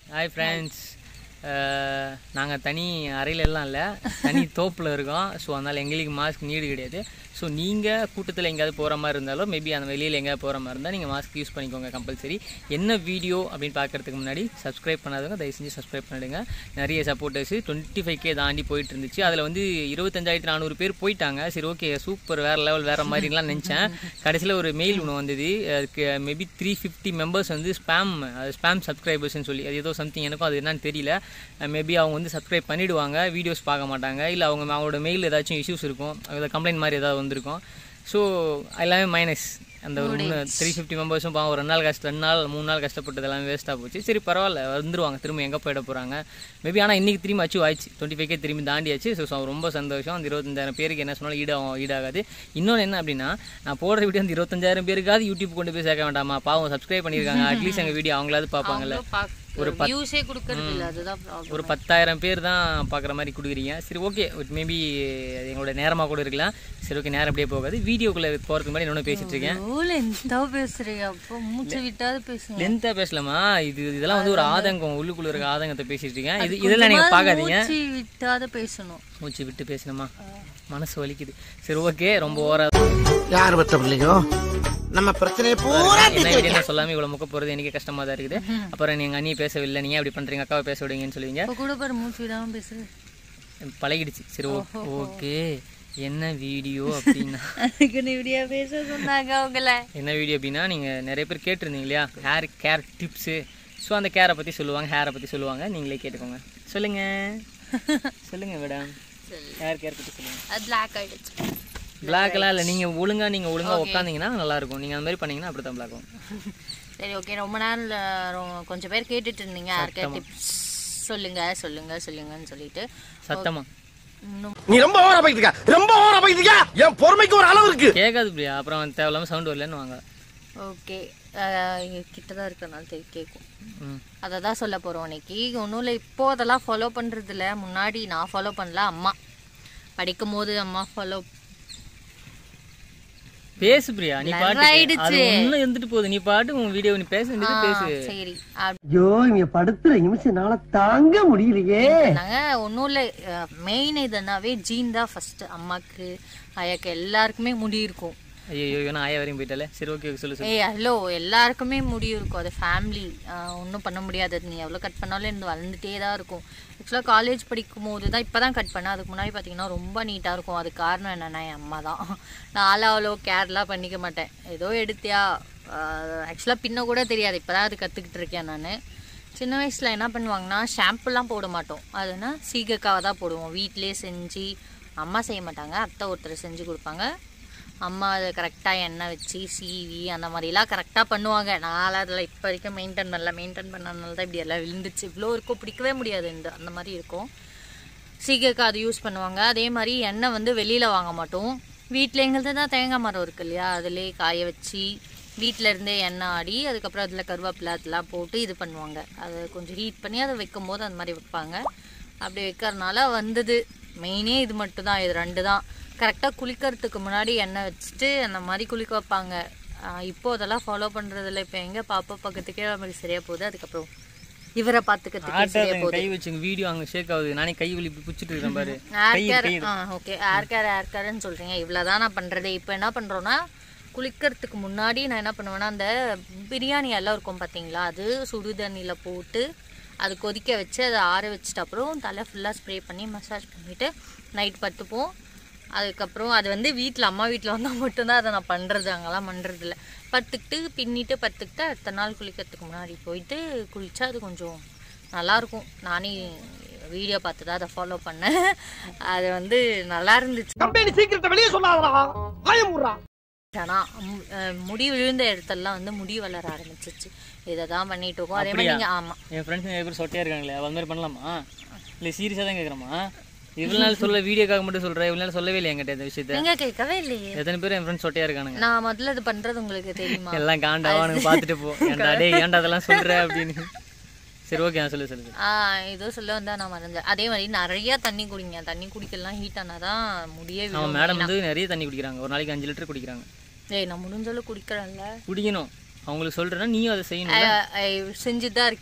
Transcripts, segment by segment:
Hi friends நாங்கள் தனி அறையில எல்லாம் இல்லை தனி தோப்பில் இருக்கோம் ஸோ அதனால் எங்களுக்கு மாஸ்க் நீடு கிடையாது ஸோ நீங்கள் கூட்டத்தில் எங்கேயாவது போகிற மாதிரி இருந்தாலும் மேபி அந்த வெளியில் எங்கேயாவது போகிற மாதிரி இருந்தால் நீங்கள் மாஸ்க் யூஸ் பண்ணிக்கோங்க கம்பல்சரி என்ன வீடியோ அப்படின்னு பார்க்கறதுக்கு முன்னாடி சப்ஸ்கிரைப் பண்ணாதவங்க தயவு செஞ்சு சப்ஸ்கிரைப் பண்ணிடுங்க நிறைய சப்போர்ட்டர்ஸ் டுவெண்ட்டி ஃபைவ் கே தாண்டி போயிட்டு இருந்துச்சு அதில் வந்து இருபத்தஞ்சாயிரத்தி நானூறு பேர் போயிட்டாங்க சரி ஓகே சூப்பர் வேறு லெவல் வேறு மாதிரிலாம் நினச்சேன் கடைசியில் ஒரு மெயில் ஒன்று வந்தது அதுக்கு மேபி த்ரீ ஃபிஃப்டி மெம்பர்ஸ் வந்து ஸ்பேம் ஸ்பேம் சப்ஸ்கிரைபர்ஸ்னு சொல்லி அது ஏதோ சம்திங் எனக்கும் அது என்னன்னு தெரியல மேபி அவங்க வந்து சப்ஸ்கிரைப் பண்ணிவிடுவாங்க வீடியோஸ் பார்க்க மாட்டாங்க இல்லை அவங்க அவங்களோட மெயில் ஏதாச்சும் இஷ்யூஸ் இருக்கும் அதில் கம்ப்ளைண்ட் மாதிரி ஏதாவது வந்திருக்கும் ஸோ எல்லாமே மைனஸ் அந்த ஒரு மூணு த்ரீ ஃபிஃப்டி மெம்பர்ஸும் பாவம் ஒரு ரெண்டு நாள் கஷ்டம் ரெண்டு நாள் மூணு நாள் கஷ்டப்பட்டது எல்லாமே வேஸ்ட்டாக போச்சு சரி பரவாயில்ல வந்துருவாங்க திரும்ப எங்கே போயிட போகிறாங்க மேபி ஆனால் இன்றைக்கி திரும்பி அச்சீவ் ஆயிடுச்சு டுவெண்ட்டி ஃபைவ் திரும்பி தாண்டியாச்சு ஸோ ரொம்ப சந்தோஷம் அந்த இருபத்தஞ்சாயிரம் பேருக்கு என்ன சொன்னாலும் ஈடாகும் ஈடாகாது இன்னொன்று என்ன அப்படின்னா நான் போடுற வீடியோ அந்த இருபத்தஞ்சாயிரம் பேருக்காவது யூடியூப் கொண்டு போய் சேர்க்க வேண்டாமா பாவம் சப்ஸ்கிரைப் பண்ணியிருக்காங்க அட்லீஸ்ட் எங்கள் வீடியோ அவங்களாவது பார்ப்பாங்கல்ல ஒரு வியூஸே கொடுக்கறது இல்ல அதுதான் ப்ராப்ளம் ஒரு பத்தாயிரம் பேர் தான் பார்க்குற மாதிரி கொடுக்குறீங்க சரி ஓகே மேபி எங்களோட நேரமாக கூட இருக்கலாம் சரி ஓகே நேரம் அப்படியே போகாது வீடியோக்குள்ளே போகிறதுக்கு முன்னாடி இன்னொன்று பேசிட்டு இருக்கேன் எவ்வளோ எந்த பேசுறீங்க அப்போ மூச்சு விட்டாது பேசுங்க லென்த்தாக பேசலாமா இது இதெல்லாம் வந்து ஒரு ஆதங்கம் உள்ளுக்குள்ள இருக்க ஆதங்கத்தை பேசிட்டு இருக்கேன் இது இதெல்லாம் நீங்கள் பார்க்காதீங்க மூச்சு விட்டாத பேசணும் மூச்சு விட்டு பேசணுமா மனசு வலிக்குது சரி ஓகே ரொம்ப ஓரா யார் பத்த பிள்ளைங்க நம்ம பிரச்சனையை பூரா என்ன வீடியோ சொல்லாமல் இவ்வளோ முக்க போகிறது எனக்கே கஷ்டமாக தான் இருக்குது அப்புறம் நீங்கள் அண்ணியை பேசவில்லை நீங்கள் அப்படி பண்ணுறீங்க அக்காவை பேச விடுங்கன்னு சொல்லுவீங்க இப்போ கூட பாரு மூச்சு விடாம பேசுறது பழகிடுச்சு சரி ஓகே என்ன வீடியோ அப்படின்னா அதுக்கு நீ இப்படியா பேச சொன்னாங்க அவங்கள என்ன வீடியோ அப்படின்னா நீங்கள் நிறைய பேர் கேட்டிருந்தீங்க இல்லையா ஹேர் கேர் டிப்ஸு ஸோ அந்த கேரை பற்றி சொல்லுவாங்க ஹேரை பற்றி சொல்லுவாங்க நீங்களே கேட்டுக்கோங்க சொல்லுங்க சொல்லுங்க மேடம் ஹேர் கேர் பற்றி சொல்லுங்க அது பிளாக் ஆயிடுச்சு பிளாக்லாம் இல்லை நீங்கள் ஒழுங்கா நீங்கள் ஒழுங்கா உட்காந்தீங்கன்னா நல்லா இருக்கும் நீங்கள் அந்த மாதிரி பண்ணீங்கன்னா அப்படி தான் பிளாக் ஆகும் சரி ஓகே ரொம்ப நாள் ரொ- கொஞ்சம் பேர் கேட்டுட்டு இருந்தீங்க யாருக்கா டிப்ஸ் சொல்லுங்க சொல்லுங்க சொல்லுங்கன்னு சொல்லிட்டு சத்தமா இன்னும் நீ ரொம்ப ஓவரா போயிட்டு இருக்க ரொம்ப ஓவரா போயிட்டு இருக்க என் பொறுமைக்கு ஒரு அளவு இருக்கு கேட்காது பிரியா அப்புறம் தேவையில்லாமல் சவுண்ட் வரலன்னு வாங்க ஓகே கிட்ட தான் இருக்கனால தெரி கேட்கும் ம் அதை தான் சொல்ல போகிறோம் இன்னைக்கு ஒன்றும் இல்லை இப்போ அதெல்லாம் ஃபாலோ பண்ணுறது இல்ல முன்னாடி நான் ஃபாலோ பண்ணல அம்மா படிக்கும் போது அம்மா ஃபாலோ பேசு பிரியா நீ பாட்டு ஆயிடுச்சு. அது ஒன்றும் இருந்துட்டு போகுது நீ பாட்டு உன் வீடியோ நீ பேச வேண்டியது பேசு சரி அப்படி ஐயோ இங்க படுத்துற நிமிஷம் என்னால தாங்க முடியலையே நாங்கள் ஒன்றும் இல்லை மெயின் இதுனாவே ஜீன் தான் ஃபஸ்ட்டு அம்மாக்கு ஆயாக்கு எல்லாருக்குமே முடி இருக்கும் ஐயோ நான் ஆயா வரையும் போயிட்டாலே சரி ஓகே சொல்லு சொல்லு ஏய் ஹலோ எல்லாருக்குமே முடி இருக்கும் அது ஃபேமிலி ஒன்றும் பண்ண முடியாது நீ எவ்வளோ கட் பண்ணாலும் இருந்து வளர்ந்துட்டே தான் இருக்கும் ஆக்சுவலாக காலேஜ் படிக்கும் போது தான் இப்போ தான் கட் பண்ணேன் அதுக்கு முன்னாடி பார்த்தீங்கன்னா ரொம்ப நீட்டாக இருக்கும் அதுக்கு காரணம் என்னென்னா என் அம்மா தான் நான் அவ்வளோ கேர்லாம் பண்ணிக்க மாட்டேன் ஏதோ எடுத்தியா ஆக்சுவலாக பின்ன கூட தெரியாது இப்போ தான் அது கற்றுக்கிட்டு இருக்கேன் நான் சின்ன வயசில் என்ன பண்ணுவாங்கன்னா ஷாம்புலாம் போட மாட்டோம் அதுனா சீகக்காவை தான் போடுவோம் வீட்டிலே செஞ்சு அம்மா செய்ய மாட்டாங்க அத்தை ஒருத்தர் செஞ்சு கொடுப்பாங்க அம்மா அதை கரெக்டாக எண்ணெய் வச்சு சீவி அந்த மாதிரிலாம் கரெக்டாக பண்ணுவாங்க நான் அதில் இப்போ வரைக்கும் மெயின்டைன் பண்ணல மெயின்டைன் பண்ணனால தான் இப்படி எல்லாம் விழுந்துச்சு இவ்வளோ இருக்கும் பிடிக்கவே முடியாது இந்த அந்த மாதிரி இருக்கும் சீக்கிரக்கு அது யூஸ் பண்ணுவாங்க அதே மாதிரி எண்ணெய் வந்து வெளியில் வாங்க மாட்டோம் வீட்டில் எங்கள்கிட்ட தான் தேங்காய் மரம் இருக்கு இல்லையா அதிலே காய வச்சு வீட்டில் இருந்தே எண்ணெய் ஆடி அதுக்கப்புறம் அதில் கருவேப்பிலை அதெல்லாம் போட்டு இது பண்ணுவாங்க அதை கொஞ்சம் ஹீட் பண்ணி அதை வைக்கும்போது அந்த மாதிரி வைப்பாங்க அப்படி வைக்கிறதுனால வந்தது மெயினே இது மட்டும் தான் இது ரெண்டு தான் கரெக்டாக குளிக்கிறதுக்கு முன்னாடி எண்ணெய் வச்சுட்டு அந்த மாதிரி குளிக்க வைப்பாங்க ஆஹ் இப்போ அதெல்லாம் ஃபாலோ பண்ணுறதில்ல இப்போ எங்கே பாப்பா பக்கத்துக்கே நமக்கு சரியாக போகுது அதுக்கப்புறம் இவரை பார்த்துக்கிறதுக்கு சரியாக ஆட்டாத போகுது கை வச்சுங்க வீடியோ அங்கே ஷேக் ஆகுது நானே கை வலி இப்படி பிடிச்சிட்டு இருக்கேன் பாரு ஏர் கை கேர் கை ஆ ஓகே ஏர் கேர் ஏர் கேர்னு சொல்கிறீங்க இவ்வளோ தான் நான் பண்ணுறது இப்போ என்ன பண்ணுறோன்னா குளிக்கிறதுக்கு முன்னாடி நான் என்ன பண்ணுவேன்னா அந்த பிரியாணி எல்லாம் இருக்கும் பார்த்தீங்களா அது சுடு தண்ணியில் போட்டு அது கொதிக்க வச்சு அதை ஆற வச்சுட்டு அப்புறம் தலை ஃபுல்லாக ஸ்ப்ரே பண்ணி மசாஜ் பண்ணிவிட்டு நைட் படுத்துப்போம் அதுக்கப்புறம் அது வந்து வீட்டில் அம்மா வீட்டில் வந்தால் மட்டும்தான் அதை நான் பண்ணுறது அங்கெல்லாம் பண்ணுறதில்ல பத்துக்கிட்டு பின்னிட்டு பத்துக்கிட்டு அடுத்த நாள் குளிக்கிறதுக்கு முன்னாடி போயிட்டு குளிச்சா அது கொஞ்சம் நல்லாயிருக்கும் நானே வீடியோ பார்த்து தான் அதை ஃபாலோ பண்ணேன் அது வந்து நல்லா இருந்துச்சு கம்பெனி சீக்கிரத்தை வெளியே சொல்லாதடா பயமுறா ஆனால் முடி விழுந்த இடத்தெல்லாம் வந்து முடி வளர ஆரம்பிச்சிச்சு இதை தான் பண்ணிட்டு இருக்கோம் அதே மாதிரி நீங்கள் ஆமாம் என் ஃப்ரெண்ட்ஸ் நிறைய பேர் சொட்டையா இருக்காங்களே அது மாதிரி பண்ணலாமா இல்லை சீரியஸாக தான் கேட்குறமா இவ்வளோ நாள் சொல்ல வீடியோக்காக மட்டும் சொல்கிறேன் இவ்வளோ நாள் சொல்லவே இல்லை என்கிட்ட இந்த விஷயத்த நீங்கள் கேட்கவே இல்லையே எத்தனை பேர் என் ஃப்ரெண்ட்ஸ் சொட்டையா இருக்கானுங்க நான் முதல்ல இது பண்ணுறது உங்களுக்கு தெரியுமா எல்லாம் காண்டாவானுங்க பார்த்துட்டு போ ஏன்டா டேய் ஏன்டா அதெல்லாம் சொல்கிற அப்படின்னு சரி ஓகே நான் சொல்லு சொல்லு ஆ ஏதோ சொல்ல வந்தா நான் மறந்தேன் அதே மாதிரி நிறைய தண்ணி குடிங்க தண்ணி குடிக்கலாம் ஹீட் ஆனாதான் முடியே அவன் விழும் மேடம் வந்து நிறைய தண்ணி குடிக்கிறாங்க ஒரு நாளைக்கு அஞ்சு லிட்டர் குடிக்கிறாங்க ஏய் நான் முடிஞ்சளவு குடிக்கிறேன்ல குடிக்கணும் அவங்களுக்கு சொல்கிறேன்னா நீயும் அதை செய்யணும் செஞ்சுட்டு தான் இருக்கேன்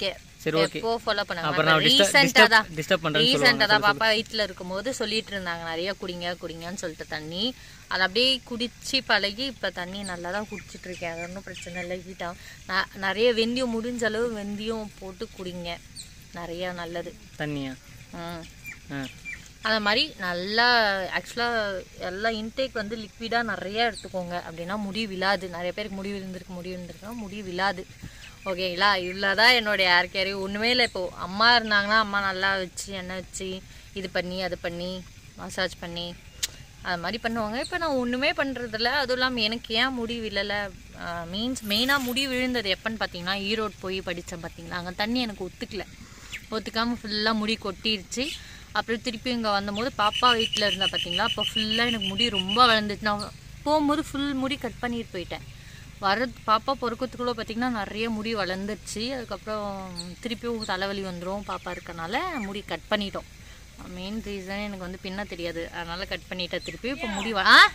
சரி ஓகே எப்போ ஃபாலோ அப்புறம் பண்ணாங்க நான் disturb- ரீசெண்டாக தான் disturb- disturb பண்றேன்னு ரீசெண்டாக தான் பாப்பா வயிற்றுல இருக்கும்போது சொல்லிட்டு இருந்தாங்க நிறைய குடிங்க குடிங்கன்னு சொல்லிட்டு தண்ணி அது அப்படியே குடிச்சு பழகி இப்போ தண்ணி நல்லா தான் குடிச்சிட்டு இருக்கேன் அது ஒன்றும் பிரச்சனை இல்லை ஹீட்டாக நிறைய வெந்தயம் முடிஞ்ச அளவு வெந்தயம் போட்டு குடிங்க நிறைய நல்லது தண்ணியா ம் ஆ அந்த மாதிரி நல்லா ஆக்சுவலாக எல்லா இன்டேக் வந்து லிக்விடாக நிறைய எடுத்துக்கோங்க அப்படின்னா முடி விழாது நிறைய பேருக்கு முடி விழுந்திருக்கு முடி விழுந்திருக்குன்னா முடி விழாது ஓகேங்களா இவ்வளோதான் என்னுடைய ஹேர் கேர் ஒன்றுமே இல்லை இப்போ அம்மா இருந்தாங்கன்னா அம்மா நல்லா வச்சு எண்ணெய் வச்சு இது பண்ணி அது பண்ணி மசாஜ் பண்ணி அது மாதிரி பண்ணுவாங்க இப்போ நான் ஒன்றுமே பண்ணுறதில்ல அதுவும் இல்லாமல் எனக்கு ஏன் முடி விழலை மீன்ஸ் மெயினாக முடி விழுந்தது எப்போன்னு பார்த்தீங்கன்னா ஈரோடு போய் படித்தேன் பார்த்தீங்களா அங்கே தண்ணி எனக்கு ஒத்துக்கல ஒத்துக்காமல் ஃபுல்லாக முடி கொட்டிருச்சு அப்புறம் திருப்பி இங்கே வந்தபோது பாப்பா வீட்டில் இருந்தா பார்த்தீங்களா அப்போ ஃபுல்லாக எனக்கு முடி ரொம்ப வளர்ந்துச்சு நான் போகும்போது ஃபுல் முடி கட் பண்ணிட்டு போயிட்டேன் வர பாப்பா பொறுக்கிறதுக்குள்ளே பார்த்தீங்கன்னா நிறைய முடி வளர்ந்துருச்சு அதுக்கப்புறம் திருப்பியும் தலைவலி வந்துடும் பாப்பா இருக்கனால முடி கட் பண்ணிட்டோம் மெயின் ரீசன் எனக்கு வந்து பின்ன தெரியாது அதனால கட் பண்ணிட்டேன் திருப்பி இப்போ முடி வ- ஆ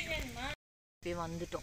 திருப்பி வந்துட்டோம்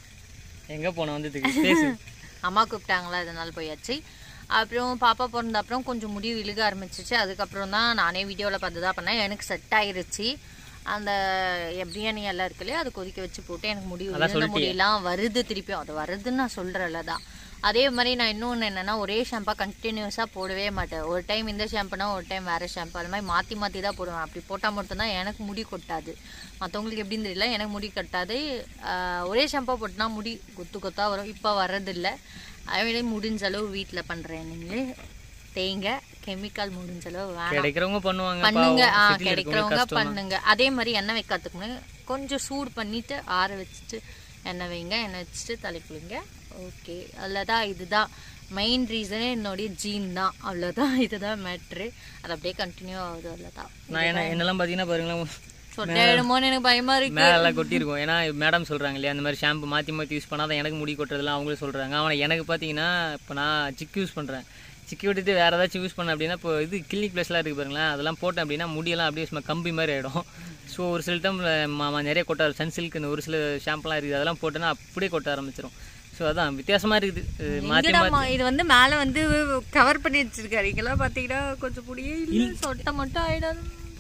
எங்க போன வந்ததுக்கு பேசு அம்மா கூப்பிட்டாங்களா அதனால போயாச்சு அப்புறம் பாப்பா பிறந்த அப்புறம் கொஞ்சம் முடி விழுக ஆரம்பிச்சிச்சு அதுக்கப்புறம் தான் நானே வீடியோவில் பார்த்து தான் பண்ணேன் எனக்கு செட் ஆயிருச்சு அந்த பிரியாணி எல்லாம் இருக்கு இல்லையா அது கொதிக்க வச்சு போட்டு எனக்கு முடி விழுந்த முடியெல்லாம் வருது திருப்பியும் அது வருதுன்னு நான் சொல்கிறேன்ல தான் அதே மாதிரி நான் இன்னொன்று என்னன்னா ஒரே ஷாம்பா கண்டினியூஸாக போடவே மாட்டேன் ஒரு டைம் இந்த ஷாம்புனா ஒரு டைம் வேறு ஷாம்பு அது மாதிரி மாற்றி மாற்றி தான் போடுவேன் அப்படி போட்டால் மட்டும்தான் எனக்கு முடி கொட்டாது மற்றவங்களுக்கு எப்படின்னு தெரியல எனக்கு முடி கட்டாது ஆஹ் ஒரே ஷாம்பா போட்டுனா முடி கொத்து கொத்தாக வரும் இப்போ வர்றதில்ல அதே முடிஞ்ச அளவு வீட்டில் பண்ணுறேன் நீங்களே தேங்க கெமிக்கல் முடிஞ்ச அளவு வேணாம் கிடைக்கிறவங்க பண்ணுவாங்க பண்ணுங்க ஆ பாவம். city ல இருக்கவங்களுக்கு கிடைக்கிறவங்க கஷ்டம் தான். பண்ணுங்க அதே மாதிரி எண்ணெய் வைக்கிறதுக்கு முன்னாடி கொஞ்சம் சூடு பண்ணிட்டு ஆற வச்சுட்டு எண்ணெய் வைங்க எண்ணெய் வச்சுட்டு தலை குளிங்க ஓகே அவ்வளோதான் இதுதான் மெயின் ரீசனே என்னுடைய ஜீன் தான் அவ்வளோதான் இதுதான் மேட்ரு அது அப்படியே கண்டினியூ ஆகுது அவ்வளோதான் நான் என்ன என்னெல்லாம் பார்த்தீங்கன்னா பாருங்களேன் சொட்டையிடுமோன்னு எனக்கு பயமா இருக்கு மேல எல்லாம் கொட்டியிருக்கும் ஏன்னா மேடம் சொல்றாங்க இல்லையா அந்த மாதிரி ஷாம்பு மாற்றி மாற்றி யூஸ் பண்ணாதான் எனக்கு முடி கொட்டுறதுலாம் அவங்களே சொல்றாங்க ஆனால் எனக்கு பார்த்தீங்கன்னா இப்போ நான் சிக்கு யூஸ் பண்ணுறேன் சிக்கி விட்டுட்டு வேற ஏதாச்சும் யூஸ் பண்ணேன் அப்படின்னா இப்போ இது கிளினிக் ப்ளஸ்லாம் இருக்குது பாருங்களேன் அதெல்லாம் போட்டேன் அப்படின்னா முடியெல்லாம் அப்படியே சும்மா கம்பி மாதிரி ஆகிடும் ஸோ ஒரு சில டைம் மாமா நிறைய கொட்ட சன் சில்க்னு ஒரு சில ஷாம்புலாம் இருக்குது அதெல்லாம் போட்டேன்னா அப்படியே கொட்ட ஆரம்பிச்சிடும் ஸோ அதான் வித்தியாசமாக இருக்குது இது மாற்றி எங்கடாம்மா, இது வந்து மேல வந்து கவர் பண்ணி வச்சிருக்காரு இங்கெல்லாம் பாத்தீங்கன்னா கொஞ்சம் முடியே இல்ல சொட்டை மட்டும் ஆயிடாது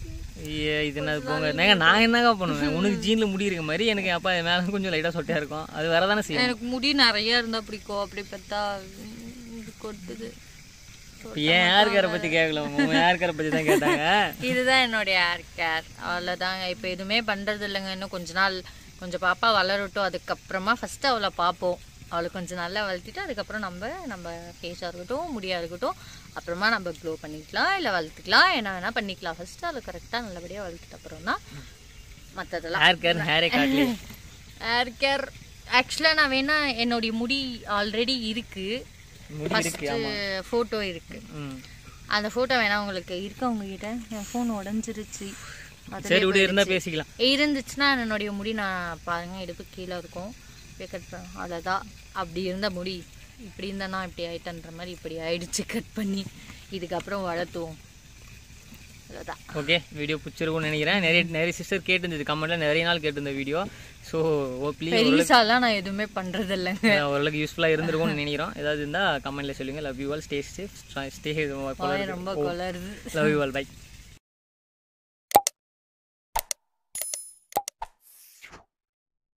ஐயே, இது என்ன போங்க நாங்க நான் என்னங்க பண்ணுவேன் உனக்கு ஜீன்ல முடி இருக்க மாதிரி எனக்கு அப்பா மேலே கொஞ்சம் லைட்டாக சொட்டையாக இருக்கும் அது வேற தானே செய்யும் எனக்கு முடி நிறைய இருந்தா பிடிக்கும் அப்படி பார்த்தா இது கொட்டுது இப்போ ஏன் யாருக்கார பற்றி கேட்கல உங்க யாருக்கார பற்றி தான் கேட்டாங்க இதுதான் என்னுடைய ஹேர் கேர் அவ்வளோதாங்க இப்போ எதுவுமே பண்ணுறது இல்லைங்க இன்னும் கொஞ்ச நாள் கொஞ்சம் பாப்பா வளரட்டும் அதுக்கப்புறமா ஃபஸ்ட்டு அவளை பார்ப்போம் அவளை கொஞ்சம் நல்லா வளர்த்திட்டு அதுக்கப்புறம் நம்ம நம்ம ஃபேஸாக இருக்கட்டும் முடியாக இருக்கட்டும் அப்புறமா நம்ம க்ளோ பண்ணிக்கலாம் இல்லை வளர்த்துக்கலாம் என்ன வேணால் பண்ணிக்கலாம் ஃபஸ்ட்டு அவளை கரெக்டாக நல்லபடியாக வளர்த்துட்டு அப்புறம் தான் மற்றதெல்லாம் ஹேர் கேர் ஹேரே காட்டலையே ஹேர் கேர் ஆக்சுவலாக நான் வேணா என்னுடைய முடி ஆல்ரெடி இருக்கு முடி இருக்கு ஃபஸ்ட்டு ஃபோட்டோ இருக்கு ம் அந்த ஃபோட்டோ வேணா உங்களுக்கு இருக்கா உங்ககிட்ட என் ஃபோன் உடஞ்சிருச்சு அதுலயே சரி விடு இருந்தா போயிடுச்சு. பேசிக்கலாம் இருந்துச்சுன்னா என்னுடைய முடி நான் பாருங்க இடுப்பு கீழே இருக்கும் இப்படியே கட் பண்ண அவ்வளோதான் அப்படி இருந்த முடி இப்படி இருந்தா நான் இப்படி ஆயிட்டேன்ற மாதிரி இப்படி ஆயிடுச்சு கட் பண்ணி இதுக்கப்புறம் வளர்த்துவோம் அவ்வளோதான் ஓகே வீடியோ பிடிச்சிருக்கும்னு நினைக்கிறேன் நிறைய நிறைய சிஸ்டர் கேட்டிருந்தது கமெண்ட்ல நிறைய நாள் கேட்டிருந்த வீடியோ ஸோ ப்ளீஸ் பெருசாலாம் நான் எதுவுமே பண்றது இல்லைங்க ஓரளவுக்கு யூஸ்ஃபுல்லாக இருந்திருக்கும்னு நினைக்கிறோம் ஏதாவது இருந்தால் கமெண்ட்ல சொல்லுங்க love you all stay safe stay ரொம்ப கொலருது லவ் யூ ஆல் பை